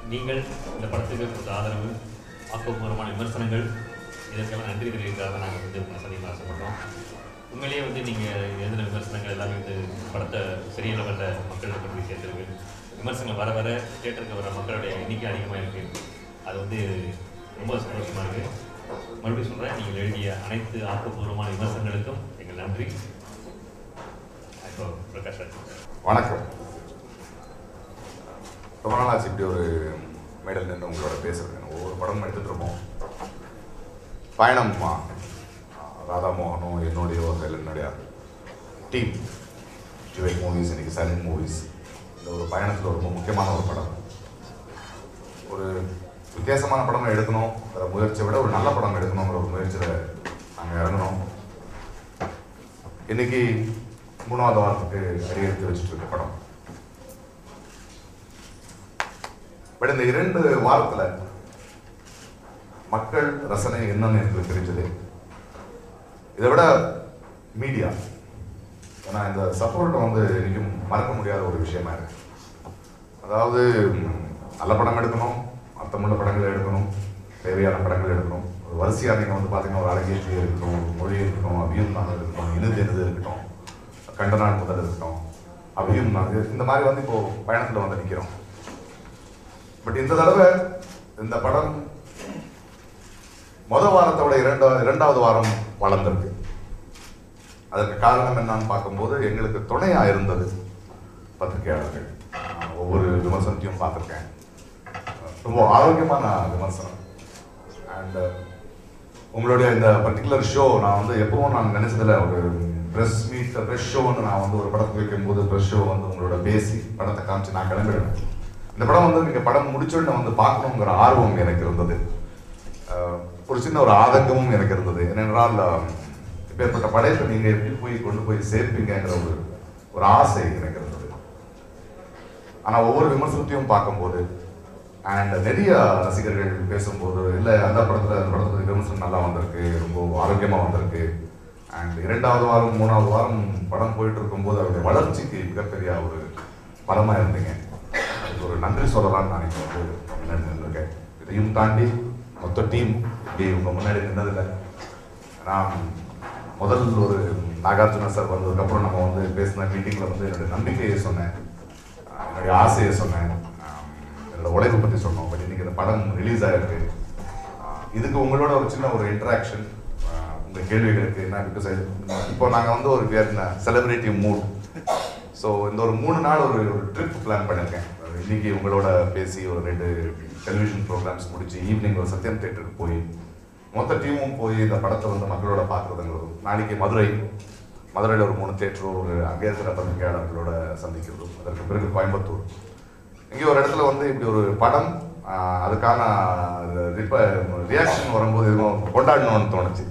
நீங்கள் இந்த படத்துக்கு கொடுத்த ஆதரவு ஆக்கப்பூர்வமான விமர்சனங்கள் இதற்கெல்லாம் நன்றி தெரிவிக்கிறதாக நாங்கள் வந்து உங்களை சந்திக்க ஆசைப்படுறோம் உண்மையிலேயே வந்து நீங்கள் எழுதின விமர்சனங்கள் எல்லாமே வந்து படத்தை பெரிய லெவலில் மக்கள்கிட்ட போய் சேர்த்துருக்கு விமர்சனங்கள் வர வர தேட்டருக்கு வர மக்களுடைய எண்ணிக்கை அதிகமாக இருக்குது அது வந்து ரொம்ப சந்தோஷமாக இருக்குது மறுபடியும் சொல்கிறேன் நீங்கள் எழுதிய அனைத்து ஆக்கப்பூர்வமான விமர்சனங்களுக்கும் எங்கள் நன்றி இப்போ பிரகாஷ் ராஜ் வணக்கம் ரொம்ப நாள் ஆச்சு இப்படி ஒரு மேடல் நின்று உங்களோட பேசுறது ஒவ்வொரு படமும் எடுத்துட்டு இருப்போம் பயணம் ஆ, ராதா மோகனும் என்னுடைய ஒரு என்னுடைய டீம் ஜுவை மூவிஸ் இன்னைக்கு சைலண்ட் மூவிஸ் இந்த ஒரு பயணத்தில் ரொம்ப முக்கியமான ஒரு படம் ஒரு வித்தியாசமான படம் எடுக்கணும் வேற முயற்சியை விட ஒரு நல்ல படம் எடுக்கணுங்கிற ஒரு முயற்சியில் நாங்கள் இறங்கணும் இன்னைக்கு மூணாவது வாரத்துக்கு அடியெடுத்து வச்சுட்டு இருக்க படம் பட் இந்த இரண்டு வாரத்துல மக்கள் ரசனை என்னன்னு எனக்கு தெரிஞ்சது இதை விட மீடியா ஏன்னா இந்த சப்போர்ட் வந்து இன்னைக்கும் மறக்க முடியாத ஒரு விஷயமா இருக்கு அதாவது ம், நல்ல படம் எடுக்கணும் அர்த்தமுள்ள படங்கள் எடுக்கணும் தேவையான படங்கள் எடுக்கணும் ஒரு வரிசையாக நீங்கள் வந்து பார்த்தீங்கன்னா ஒரு அழகியத்தில் இருக்கட்டும் ஒரு மொழி இருக்கட்டும் அபியும் நாங்கள் இருக்கட்டும் இனது எனது இருக்கட்டும் கண்டனான் முதல் இருக்கட்டும் அபியும் நாங்கள் இந்த மாதிரி வந்து இப்போ பயணத்தில் வந்து நிற்கிறோம் பட் இந்த தடவை இந்த படம் முத வாரத்தை விட இரண்டாவது இரண்டாவது வாரம் வளர்ந்திருக்கு அதற்கு காரணம் என்னன்னு பார்க்கும்போது எங்களுக்கு துணையா இருந்தது பத்திரிகையாளர்கள் நான் ஒவ்வொரு விமர்சனத்தையும் பார்த்துருக்கேன் ரொம்ப ஆரோக்கியமான விமர்சனம் அண்ட் உங்களுடைய இந்த பர்டிகுலர் ஷோ நான் வந்து எப்பவும் நான் நினைச்சதில்ல ஒரு ப்ரெஸ் மீட் ப்ரெஸ் ஷோன்னு நான் வந்து ஒரு படத்துக்கு வைக்கும்போது ப்ரெஸ் ஷோ வந்து உங்களோட பேசி படத்தை காமிச்சு நான் கிளம்பிடுவேன் இந்த படம் வந்து நீங்கள் படம் முடிச்சோன்னு வந்து பார்க்கணுங்கிற ஆர்வம் எனக்கு இருந்தது அஹ், ஒரு சின்ன ஒரு ஆதங்கமும் எனக்கு இருந்தது ஏனென்றால் அஹ், இப்பேற்பட்ட படைப்பை நீங்கள் எப்படி போய் கொண்டு போய் சேர்ப்பீங்கங்கிற ஒரு ஒரு ஆசை எனக்கு இருந்தது ஆனால் ஒவ்வொரு விமர்சனத்தையும் பார்க்கும்போது அண்ட் நிறைய ரசிகர்கள் பேசும்போது இல்லை அந்த படத்தில் அந்த படத்தில் விமர்சனம் நல்லா வந்திருக்கு ரொம்ப ஆரோக்கியமாக வந்திருக்கு அண்ட் இரண்டாவது வாரம் மூணாவது வாரம் படம் போயிட்டு இருக்கும்போது அவருடைய வளர்ச்சிக்கு மிகப்பெரிய ஒரு பலமாக இருந்தீங்க அதுக்கு ஒரு நன்றி சொல்லலாம்னு நான் இப்போ வந்து முன்னாடி நின்றுருக்கேன் இதையும் தாண்டி மொத்த டீம் இப்படி உங்கள் முன்னாடி நின்னதில்லை நான் முதல் ஒரு நாகார்ஜுன சார் வந்ததுக்கப்புறம் நம்ம வந்து பேசின மீட்டிங்கில் வந்து என்னுடைய நம்பிக்கையை சொன்னேன் ஆஹ் என்னுடைய ஆசையை சொன்னேன் ஆஹ் என்னோட உழைப்பை பற்றி சொன்னோம் பட் இன்னைக்கு இந்த படம் ரிலீஸ் ஆகிருக்கு ஆஹ் இதுக்கு உங்களோட ஒரு சின்ன ஒரு இன்ட்ராக்ஷன் உங்கள் கேள்விகளுக்கு என்ன பிகாஸ் இப்போ நாங்கள் வந்து ஒரு பேர் செலிப்ரிட்டி மூட் ஸோ இந்த ஒரு மூணு நாள் ஒரு ஒரு ட்ரிப் பிளான் பண்ணியிருக்கேன் அஹ் இன்னைக்கு உங்களோட பேசி ஒரு ரெண்டு டெலிவிஷன் ப்ரோக்ராம்ஸ் முடிச்சு ஈவினிங் ஒரு சத்யம் தேட்டருக்கு போய் மொத்த டீமும் போய் இந்த படத்தை வந்து மக்களோட பார்க்குறதுங்கிறதும் நாளைக்கு மதுரை மதுரையில் ஒரு மூணு தேட்டரும் ஒரு அங்கே இருக்கிற பத்திரிகையாளர்களோட சந்திக்கிறதும் அதற்கு பிறகு கோயம்புத்தூர் இங்கே ஒரு இடத்துல வந்து இப்படி ஒரு படம் ஆஹ், அதுக்கான ரிப்ப ரியாக்ஷன் வரும்போது எதுவும் கொண்டாடணும்னு தோணுச்சு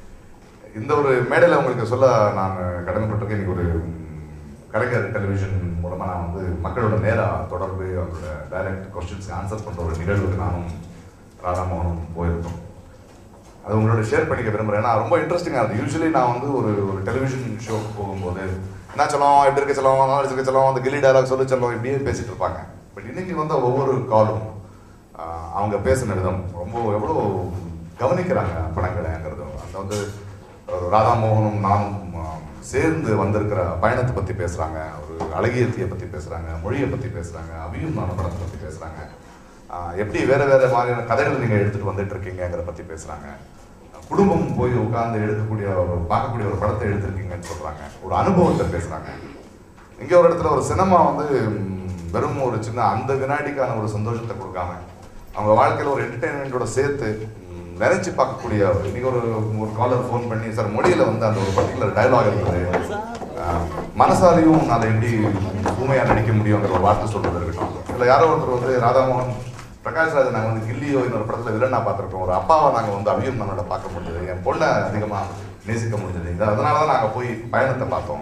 இந்த ஒரு மேடையில் உங்களுக்கு சொல்ல நான் கடமைப்பட்டிருக்கேன் இன்னைக்கு ஒரு ம், கலைஞர் டெலிவிஷன் மூலமாக நான் வந்து மக்களோட நேராக தொடர்பு அவங்களோட டைரக்ட் கொஸ்டின்ஸ்க்கு ஆன்சர் பண்ணுற ஒரு நிகழ்வுக்கு நானும் ராதாமோகனும் போயிருந்தோம் அது உங்களோட ஷேர் பண்ணிக்க விரும்புகிறேன் ஏன்னா ரொம்ப இன்ட்ரெஸ்டிங்காக இருக்குது யூஸ்வலி நான் வந்து ஒரு ஒரு டெலிவிஷன் ஷோக்கு போகும்போது என்ன சொல்லுவோம் எப்படி இருக்க சொல்லுவோம் நல்லா இருக்க சொல்லுவோம் அந்த கில்லி டயலாக் சொல்லி சொல்லுவோம் இப்படியே பேசிட்டு இருப்பாங்க பட் இன்னைக்கு வந்து ஒவ்வொரு காலும் ஆஹ், அவங்க பேசின விதம் ரொம்ப எவ்வளோ கவனிக்கிறாங்க படங்களைங்கிறதும் அந்த வந்து ஒரு ராதாமோகனும் நானும் ஆஹ், சேர்ந்து வந்திருக்கிற பயணத்தை பற்றி பேசுகிறாங்க ஒரு அழகியத்தையை பற்றி பேசுகிறாங்க மொழியை பற்றி பேசுகிறாங்க அபியும் நானும் படத்தை பற்றி பேசுகிறாங்க எப்படி வேறு வேறு மாதிரியான கதைகள் நீங்கள் எடுத்துகிட்டு வந்துட்டு இருக்கீங்கிற பற்றி பேசுகிறாங்க குடும்பம் போய் உட்கார்ந்து எடுக்கக்கூடிய ஒரு பார்க்கக்கூடிய ஒரு படத்தை எடுத்திருக்கீங்கன்னு சொல்கிறாங்க ஒரு அனுபவத்தை பேசுகிறாங்க இங்கே ஒரு இடத்துல ஒரு சினிமா வந்து ம், வெறும் ஒரு சின்ன அந்த வினாடிக்கான ஒரு சந்தோஷத்தை கொடுக்காம அவங்க வாழ்க்கையில் ஒரு என்டர்டெயின்மெண்ட்டோட சேர்த்து ம், நினைச்சு பார்க்கக்கூடிய ஒரு- இன்னைக்கு ஒரு ஒரு காலர் ஃபோன் பண்ணி சார் மொழியில் வந்து அந்த ஒரு பர்டிகுலர் டயலாக் இருக்குது ஆஹ், மனசாலையும் நான் எப்படி ஊமையாக நடிக்க முடியுங்கிற ஒரு வார்த்தை சொல்றது இருக்கட்டும் இல்லை யாரோ ஒருத்தர் வந்து ராதாமோகன் பிரகாஷ்ராஜ் நாங்கள் வந்து கில்லியோ இன்னொரு படத்தில் வில்லனா பார்த்துருக்கோம் ஒரு அப்பாவை நாங்கள் வந்து அபியும் நம்மளோட பார்க்க முடிஞ்சது என் பொண்ணை அதிகமாக நேசிக்க முடிஞ்சது இது அதனால தான் நாங்கள் போய் பயணத்தை பார்த்தோம்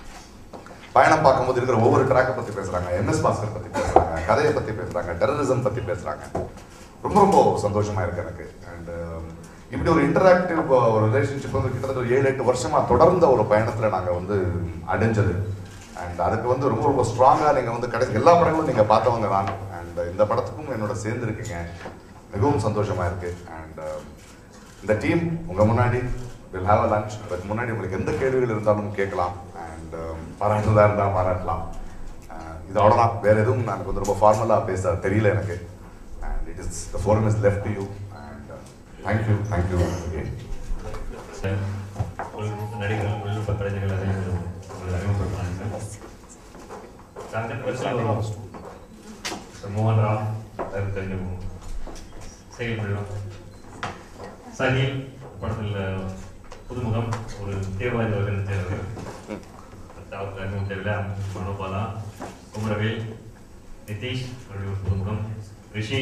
பயணம் பார்க்கும்போது இருக்கிற ஒவ்வொரு ட்ராக்கை பற்றி பேசுகிறாங்க எம்எஸ் பாஸ்கர் பற்றி பேசுகிறாங்க கதையை பற்றி பேசுகிறாங்க டெரரிசம் பற்றி பேசுகிறாங்க ரொம்ப ரொம்ப சந்தோஷமாக இருக்கு எனக்கு அண்ட் இப்படி ஒரு இன்டராக்டிவ் ஒரு ரிலேஷன்ஷிப் வந்து கிட்டத்தட்ட ஒரு ஏழு எட்டு வருஷமாக தொடர்ந்த ஒரு பயணத்தில் நாங்கள் வந்து அடைஞ்சது அண்ட் அதுக்கு வந்து ரொம்ப ரொம்ப ஸ்ட்ராங்காக நீங்கள் வந்து கடைசி எல்லா படங்களும் நீங்கள் பார்த்தவங்க தான் அண்ட் இந்த படத்துக்கும் என்னோட சேர்ந்துருக்கீங்க மிகவும் சந்தோஷமா இருக்கு அண்ட் இந்த டீம் உங்க முன்னாடி வில் ஹாவ் அ லஞ்ச் அதுக்கு முன்னாடி உங்களுக்கு எந்த கேள்விகள் இருந்தாலும் கேட்கலாம் அண்ட் பாராட்டுறதா இருந்தால் பாராட்டலாம் அஹ் இது அவ்வளோதான் வேற எதுவும் எனக்கு வந்து ரொம்ப ஃபார்மலாக பேச தெரியல எனக்கு and it is the forum is left you and thank you thank you again sir தொழில்நுட்ப நடிகர்கள் தொழில்நுட்ப கலைஞர்கள் அதையும் உங்களை அறிமுகப்படுத்தலாம் சார் சங்கர் வரிசையில் சார் மோகன் ராவ் எல்லாரும் தெரிஞ்ச செயல்படுவோம் சஹீல் படத்தில் புதுமுகம் ஒரு தீவிரவாதி வகையில் தேர்வு அவருக்கு அறிமுகம் தேவையில்ல மனோபாலா குமரவேல் நிதிஷ் மறுபடியும் ஒரு புதுமுகம் ரிஷி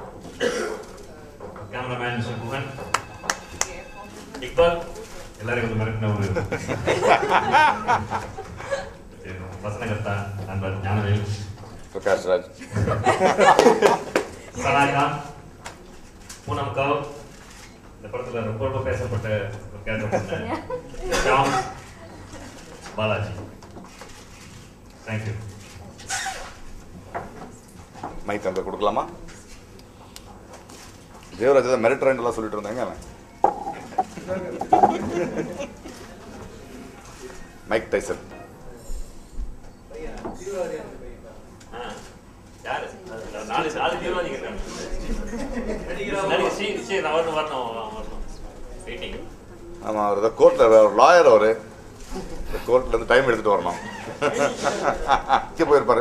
கேமராமேன் மிஸ்டர் குகன் இக்பால் எல்லாரும் கொஞ்சம் மிரட்டின ஒரு வசனகர்த்தா நண்பர் ஞானவேல் பிரகாஷ் ராஜ் சனாகா பூனம் கவுர் இந்த படத்துல ரொம்ப ரொம்ப பேசப்பட்ட ஒரு கேரக்டர் பண்ண ஷாம் பாலாஜி தேங்க்யூ மைக் அந்த கொடுக்கலாமா தேவராஜ் தான் மிரட்டுறேன்லாம் சொல்லிட்டு இருந்தாங்க அவன் மைக் டைசன் யாரு நாலு நாலு தீவிரவாதிகள் இருக்காங்க நடிகர் ஸ்ரீ ஸ்ரீ நான் வரணும் வரணும் வரணும் வெயிட்டிங் ஆமாம் அவர் ஏதோ கோர்ட்டில் ஒரு லாயர் அவர் கோர்ட்ல இருந்து டைம் எடுத்துட்டு வரணும் இங்கே போயிருப்பாரு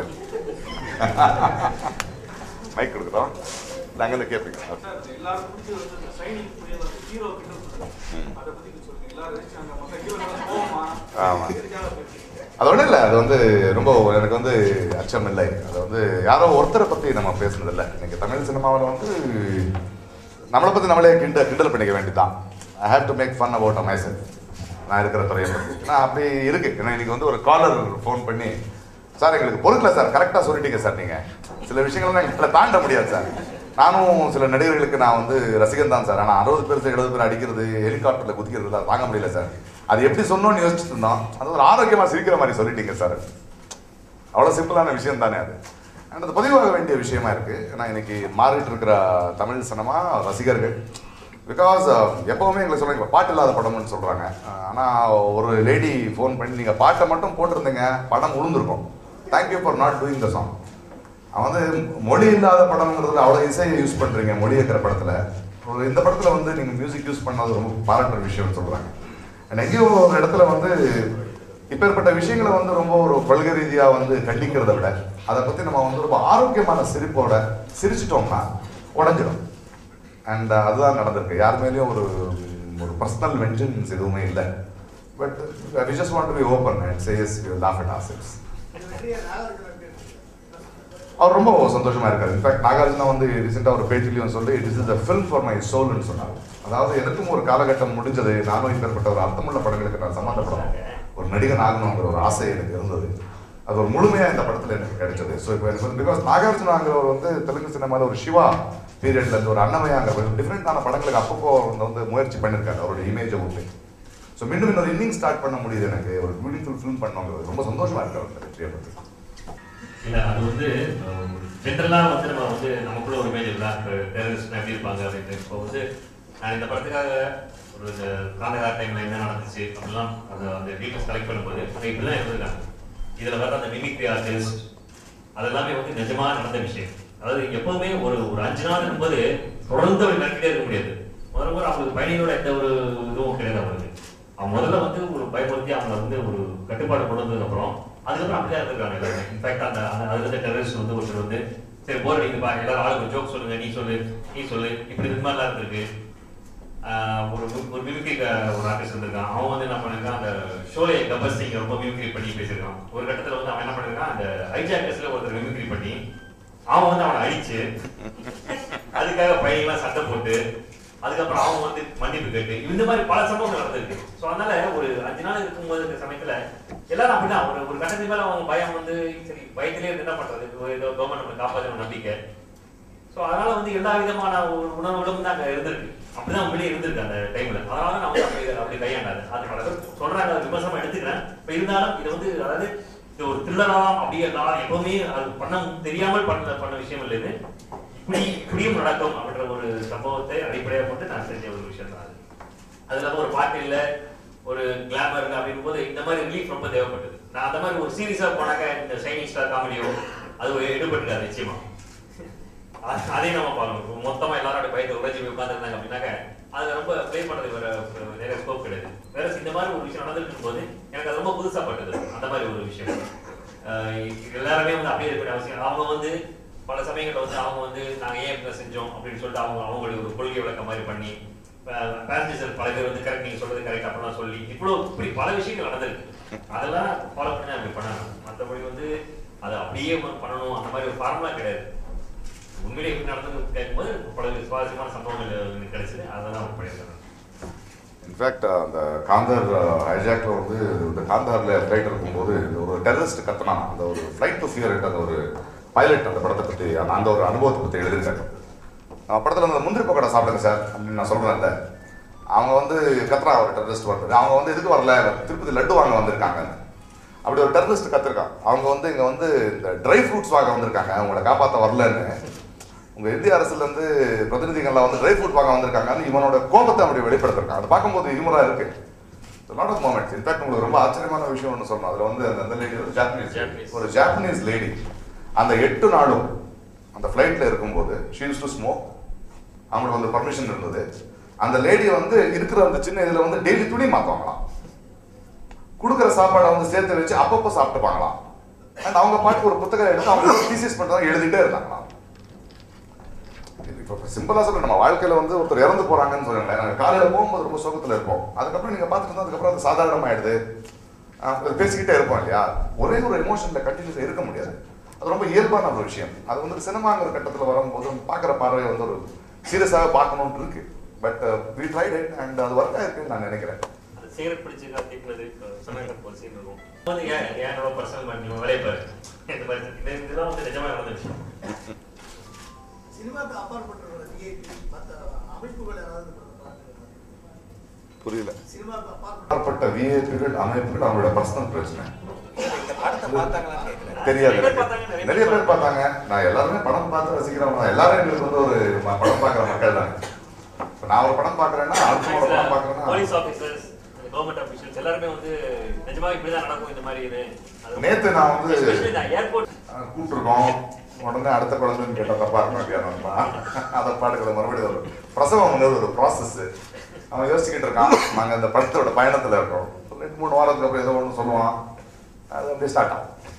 மைக் கொடுக்குறோம் நாங்கள் இருந்து கேட்பீங்க சார், எல்லாரும் பிடிச்ச வந்து இந்த shining புரியல, அந்த hero கிட்ட இருந்து அதை பத்தி கொஞ்சம் சொல்லுங்க. எல்லாரும் ரசிச்சாங்க. மத்த hero எல்லாம் கோவமா? ஆமா. எதுக்காக போயிருக்கீங்க? அது ஒன்றும் இல்லை அது வந்து ரொம்ப எனக்கு வந்து அச்சம் இல்லை அது வந்து யாரோ ஒருத்தரை பற்றி நம்ம பேசுனதில்லை இன்னைக்கு தமிழ் சினிமாவில் வந்து நம்மளை பற்றி நம்மளே கிண்ட கிண்டல் பண்ணிக்க வேண்டியதான் I have to make fun about myself நான் இருக்கிற துறையை பற்றி நான் அப்படி இருக்கு ஏன்னா இன்னைக்கு வந்து ஒரு காலர் ஃபோன் பண்ணி சார் எங்களுக்கு பொறுக்கல சார் கரெக்டாக சொல்லிட்டீங்க சார் நீங்கள் சில விஷயங்கள்லாம் எங்களை தாண்ட முடியாது சார் நானும் சில நடிகர்களுக்கு நான் வந்து ரசிகன் தான் சார் ஆனால் அறுபது பேர் எழுபது பேர் அடிக்கிறது ஹெலிகாப்டரில் குதிக்கிறது தாங்க முடியல சார் அது எப்படி சொன்னோன்னு யோசிச்சுட்டு இருந்தோம் அது ஒரு ஆரோக்கியமாக சிரிக்கிற மாதிரி சொல்லிட்டீங்க சார் அவ்வளோ சிம்பிளான விஷயம் தானே அது அண்ட் அது பதிவாக வேண்டிய விஷயமா இருக்கு ஏன்னா இன்னைக்கு மாறிட்டு இருக்கிற தமிழ் சினிமா ரசிகர்கள் பிகாஸ் எப்பவுமே எங்களை சொல்றாங்க "இப்ப பாட்டு இல்லாத படம்னு சொல்றாங்க ஆனால் ஒரு லேடி ஃபோன் பண்ணி நீங்கள் பாட்டை மட்டும் போட்டிருந்தீங்க படம் உளுந்திருக்கும் thank you for not doing the song அவன் வந்து மொழி இல்லாத படம்ங்கிறதுல அவ்வளோ இசையை யூஸ் பண்ணுறீங்க மொழி இருக்கிற படத்தில் ஒரு இந்த படத்தில் வந்து நீங்கள் மியூசிக் யூஸ் பண்ணது ரொம்ப பாராட்டுற விஷயம்னு சொல்கிறாங்க அண்ட் எங்கேயோ ஒரு இடத்துல வந்து இப்பேற்பட்ட விஷயங்களை வந்து ரொம்ப ஒரு கொள்கை ரீதியாக வந்து கண்டிக்கிறத விட அதை பற்றி நம்ம வந்து ரொம்ப ஆரோக்கியமான சிரிப்போட சிரிச்சிட்டோம்னா உடஞ்சிடும் அண்ட் அதுதான் நடந்திருக்கு யார் மேலேயும் ஒரு ஒரு பர்சனல் வெஞ்சன்ஸ் எதுவுமே இல்லை but we just want to be open and chase you laugh at aspects அவர் ரொம்ப சந்தோஷமா இருக்காரு இன்ஃபேக்ட் நாகார்ஜுனா வந்து ரீசெண்டாக ஒரு பேட்டிலையும் சொல்லி it is the film for my சோல்னு சொன்னார் அதாவது எனக்கும் ஒரு காலகட்டம் முடிஞ்சது நானும் இப்பேற்பட்ட ஒரு அர்த்தமுள்ள படங்களுக்கு நான் சம்மந்தப்படணும் ஒரு நடிகன் ஆகணுங்கிற ஒரு ஆசை எனக்கு இருந்தது அது ஒரு முழுமையாக இந்த படத்தில் எனக்கு கிடைச்சது ஸோ இப்போ எனக்கு வந்து பிகாஸ் நாகார்ஜுனாங்கிறவர் வந்து தெலுங்கு சினிமாவில் ஒரு சிவா பீரியட்ல இருந்து ஒரு அன்னமயாங்கிற டிஃப்ரெண்டான படங்களுக்கு அப்பப்போ வந்து வந்து முயற்சி பண்ணியிருக்காரு அவருடைய இமேஜை விட்டு ஸோ மீண்டும் இன்னொரு இன்னிங் ஸ்டார்ட் பண்ண முடியுது எனக்கு ஒரு பியூட்டிஃபுல் ஃபிலிம் பண்ணுவாங்க ரொம்ப சந்தோஷமா இருக்காரு அந்த வெற்றியை பற்றி இல்ல அது வந்து ஜென்ரலா வந்து நம்ம வந்து நமக்குள்ள ஒரு இமேஜ் இல்லை இப்போ டெரரிஸ்ட் எப்படி இருப்பாங்க அப்படின்னு இப்போ வந்து நான் இந்த படத்துக்காக ஒரு இந்த காந்தகார டைம்ல என்ன நடந்துச்சு அப்படிலாம் அந்த அந்த டீட்டெயில்ஸ் கலெக்ட் பண்ணும்போது அது இப்படிலாம் இருந்திருக்காங்க இதுல வர அந்த மிமிக்ரி ஆர்டிஸ்ட் அதெல்லாமே வந்து நிஜமா நடந்த விஷயம் அதாவது எப்பவுமே ஒரு ஒரு அஞ்சு நாள் இருக்கும்போது தொடர்ந்து அவர் நடத்திட்டே இருக்க முடியாது முதல்ல முதல்ல அவங்களுக்கு பயணிகளோட எந்த ஒரு இதுவும் கிடையாது அவங்களுக்கு அவங்க முதல்ல வந்து ஒரு பயமுறுத்தி அவங்களை வந்து ஒரு கட்டுப்பாடு கொண்டு வந்ததுக்கு அப்புறம் அதுக்கப்புறம் அப்படியே இருந்திருக்காங்க எல்லாருமே இன்ஃபேக்ட் அந்த அந்த- அதுல இருந்த டெரரிஸ்ட் வந்து ஒருத்தர் வந்து சரி போர் அடிக்குதுப்பா எல்லாரும் ஆளுக்கு ஜோக் சொல்லுங்க நீ சொல்லு நீ சொல்லு இப்படி இது மாதிரிலாம் இருந்திருக்கு ஆஹ் ஒரு மி- ஒரு மிமிக்ரி ஒரு ஆர்டிஸ்ட் இருந்திருக்கான் அவன் வந்து என்ன பண்ணிருக்கான் அந்த ஷோலே கபர் சிங் ரொம்ப மிமிக்ரி பண்ணி பேசியிருக்கான் ஒரு கட்டத்துல வந்து அவன் என்ன பண்ணிருக்கான் அந்த ஹைஜாக்கர்ஸ்ல ஒருத்தர் மிமிக்ரி பண்ணி அவன் வந்து அவனை அடிச்சு அதுக்காக பையன்லாம் சண்டை போட்டு அதுக்கப்புறம் அவன் வந்து மன்னிப்பு கேட்டு இந்த மாதிரி பல சம்பவங்கள் நடந்திருக்கு ஸோ அதனால ஒரு அஞ்சு நாள் இருக்கும்போது இந்த சமயத்துல எல்லாரும் அப்படிதான் ஒரு ஒரு கட்டத்துக்கு மேல அவங்க பயம் வந்து சரி பயத்திலே இருந்து என்ன பண்றது ஒரு ஏதோ கவர்மெண்ட் நம்மளை காப்பாற்ற நம்பிக்கை ஸோ அதனால வந்து எல்லா விதமான ஒரு உணர்வுகளும் தான் அங்க இருந்திருக்கு அப்படிதான் வெளியே இருந்திருக்கு அந்த டைம்ல அதனால தான் நான் வந்து அப்படி அப்படி கையாண்டாது அது பல பேர் சொல்றாங்க அதை விமர்சனமா எடுத்துக்கிறேன் இப்போ இருந்தாலும் இது வந்து அதாவது இது ஒரு த்ரில்லராம் அப்படியே நான் எப்பவுமே அது பண்ண தெரியாமல் பண்ண பண்ண விஷயம் இல்லை இது இப்படி இப்படியும் நடக்கும் அப்படின்ற ஒரு சம்பவத்தை அடிப்படையாக கொண்டு நான் செஞ்ச ஒரு விஷயம் தான் அது அது இல்லாம ஒரு பாட்டு இல்ல ஒரு கிளாமர் இல்லை அப்படிங்கும் போது இந்த மாதிரி ரிலீஃப் ரொம்ப தேவைப்பட்டது நான் அந்த மாதிரி ஒரு சீரியஸா போனாக்க இந்த ஷைனிங் ஸ்டார் காமெடியோ அது ஒரு எடுபட்டுக்காது நிச்சயமா அ- அதையும் நம்ம பார்க்கணும் மொத்தமா எல்லாரும் அப்படி பயந்து உழைச்சி உட்காந்துருந்தாங்க அப்படின்னாக்க அது ரொம்ப ப்ளே பண்றதுக்கு வேற வேற நிறைய ஸ்கோப் கிடையாது வேற இந்த மாதிரி ஒரு விஷயம் நடந்துட்டு இருக்கும்போது எனக்கு அது ரொம்ப புதுசா பட்டது அந்த மாதிரி ஒரு விஷயம் அஹ் எல்லாருமே வந்து அப்படியே இருக்க அவசியம் அவங்க வந்து பல சமயங்கள்ல வந்து அவங்க வந்து நாங்க ஏன் இப்படி செஞ்சோம் அப்படின்னு சொல்லிட்டு அவங்க அவங்களுடைய ஒரு கொள்கை விளக்கம் மாதிரி பண்ணி பேசஞ்சர் பல பேர் வந்து கரெக்ட் நீங்க சொல்றது கரெக்ட் அப்படிலாம் சொல்லி இவ்வளவு இப்படி பல விஷயங்கள் நடந்திருக்கு அதெல்லாம் ஃபாலோ பண்ணி தான் அப்படி பண்ணணும் மற்றபடி வந்து அதை அப்படியே பண்ணணும் அந்த மாதிரி ஒரு ஃபார்முலா கிடையாது உண்மையிலே எப்படி நடந்தது கேட்கும்போது பல சுவாரஸ்யமான சம்பவங்கள் எனக்கு கிடைச்சது அதை தான் பண்ணியிருக்கேன் இன்ஃபேக்ட் அந்த காந்தார் ஹைஜாக்ல வந்து இந்த காந்தார்ல ஃப்ளைட் இருக்கும்போது இந்த ஒரு டெரரிஸ்ட் கத்துனான் அந்த ஒரு ஃப்ளைட் டு ஃபியர் அந்த ஒரு பைலட் அந்த படத்தை பற்றி அந்த அந்த ஒரு அனுபவத்தை பற்றி எழுதியிருக்காரு நான் படத்தில் அந்த முந்திரி பக்கோடா சாப்பிடுங்க சார் அப்படின்னு நான் சொல்கிறேன்ல அவங்க வந்து கத்துறான் ஒரு டெரரிஸ்ட் வருது அவங்க வந்து எதுக்கு வரல திருப்பதி லட்டு வாங்க வந்திருக்காங்க அப்படி ஒரு டெரரிஸ்ட் கத்திருக்கான் அவங்க வந்து இங்கே வந்து இந்த ட்ரை ஃப்ரூட்ஸ் வாங்க வந்திருக்காங்க அவங்கள காப்பாற்ற வரலன்னு உங்க இந்திய அரசுல இருந்து பிரதிநிதிகள்லாம் வந்து ட்ரை ஃப்ரூட் வாங்க வந்திருக்காங்கன்னு இவனோட கோபத்தை அப்படி வெளிப்படுத்திருக்காங்க அதை பார்க்கும்போது ஹியூமரா இருக்கு லாட் ஆஃப் மூமெண்ட்ஸ் இன்ஃபேக்ட் உங்களுக்கு ரொம்ப ஆச்சரியமான விஷயம் ஒன்று சொல்லணும் அதுல வந்து அந்த- அந்த லேடி ஜாப்பனீஸ் Japanese. ஒரு ஜாப்பனீஸ் லேடி அந்த எட்டு நாளும் அந்த ஃப்ளைட்ல இருக்கும்போது ஷீஸ் டு ஸ்மோக் அவங்களுக்கு வந்து பர்மிஷன் இருந்தது அந்த லேடி வந்து இருக்கிற அந்த சின்ன இதுல வந்து டெய்லி துணி மாத்துவாங்களாம் கொடுக்குற சாப்பாடை வந்து சேர்த்து வச்சு அப்பப்போ சாப்பிட்டுப்பாங்களாம் அண்ட் அவங்க பாட்டுக்கு ஒரு புத்தகம் எடுத்து அவங்க தீசிஸ் பண்றதா எழுதிட்டே இருந்தாங்களாம் இப்போ சிம்பிளா சொல்ல நம்ம வாழ்க்கையில வந்து ஒருத்தர் இறந்து போறாங்கன்னு சொல்லுங்களேன் நாங்கள் காலையில போகும்போது ரொம்ப சோகத்துல இருப்போம் அதுக்கப்புறம் நீங்க பார்த்துட்டு இருந்தா அதுக்கப்புறம் அது சாதாரணமாயிடுது ஆஹ் அது பேசிக்கிட்டே இருப்போம் இல்லையா ஒரே ஒரு எமோஷன்ல கண்டினியூஸா இருக்க முடியாது அது ரொம்ப இயல்பான ஒரு விஷயம் அது வந்து சினிமாங்கிற கட்டத்துல வரும்போது பார்க்குற பார்வை வந்து ஒரு சீரியஸாக பார்க்கணும்னு இருக்கு but we tried it and அது ஒர்க் ஆயிருக்குன்னு நான் நினைக்கிறேன் அது சிகரெட் பிடிச்சு காத்திக்கிறது சொன்னாங்க ஒரு சீன் இருக்கும் வந்து ஏன் என்னோட பர்சனல் மாதிரி நீங்க வேலையை பாரு இந்த மாதிரி இது- இதெல்லாம் வந்து நிஜமா நடந்த விஷயம் சினிமாக்கு அப்பாற்பட்ட விஐபி மற்ற அமைப்புகள் ஏதாவது பார்த்துருக்காங்க புரியல சினிமாக்கு அப்பாற்பட்ட அப்பாற்பட்ட விஏபிகள் அமைப்புகள் அவங்களோட பர்சனல் பிரச்சனை இந்த படத்தை பார்த்தாங்களான்னு கேட்கிறேன் தெரியாது நிறைய பேர் எனக்கு. பார்த்தாங்க, நிறைய நிறைய பேர் பேர் பார்த்தாங்க நான் எல்லாருமே படம் பார்த்து ரசிக்கிறவங்க தான். எல்லாரும் எங்களுக்கு வந்து ஒரு ம- படம் பார்க்குற மக்கள் தான் இப்போ நான் ஒரு படம் பார்க்குறேன்னா அடுத்த ஒரு படம் பார்க்குறேன்னா போலீஸ் ஆபீசர்ஸ் கவர்மெண்ட் ஆபீஷியல்ஸ் எல்லாருமே வந்து நிஜமா இப்படிதான் நடக்கும் இந்த மாதிரி இது அது- நேத்து நான் வந்து- Especially இந்த ஏர்போர்ட் அஹ், கூப்பிட்டுருக்கோம் உடனே அடுத்த குழந்தைன்னு கேட்டால் தப்பா இருக்கும் இல்லையா நம்ம அதை பாட்டுக்கிற மறுபடியும் ஒரு பிரசவம் வந்து ஒரு ப்ராசஸ் அவன் யோசிச்சுக்கிட்டு இருக்கான் நாங்கள் இந்த படத்தோட பயணத்தில் இருக்கோம் ஒரு ரெண்டு மூணு வாரத்துக்கு அப்புறம் ஏதோ ஒன்று சொல்லுவான் அது அப்படியே ஸ்டார்ட் ஆகும்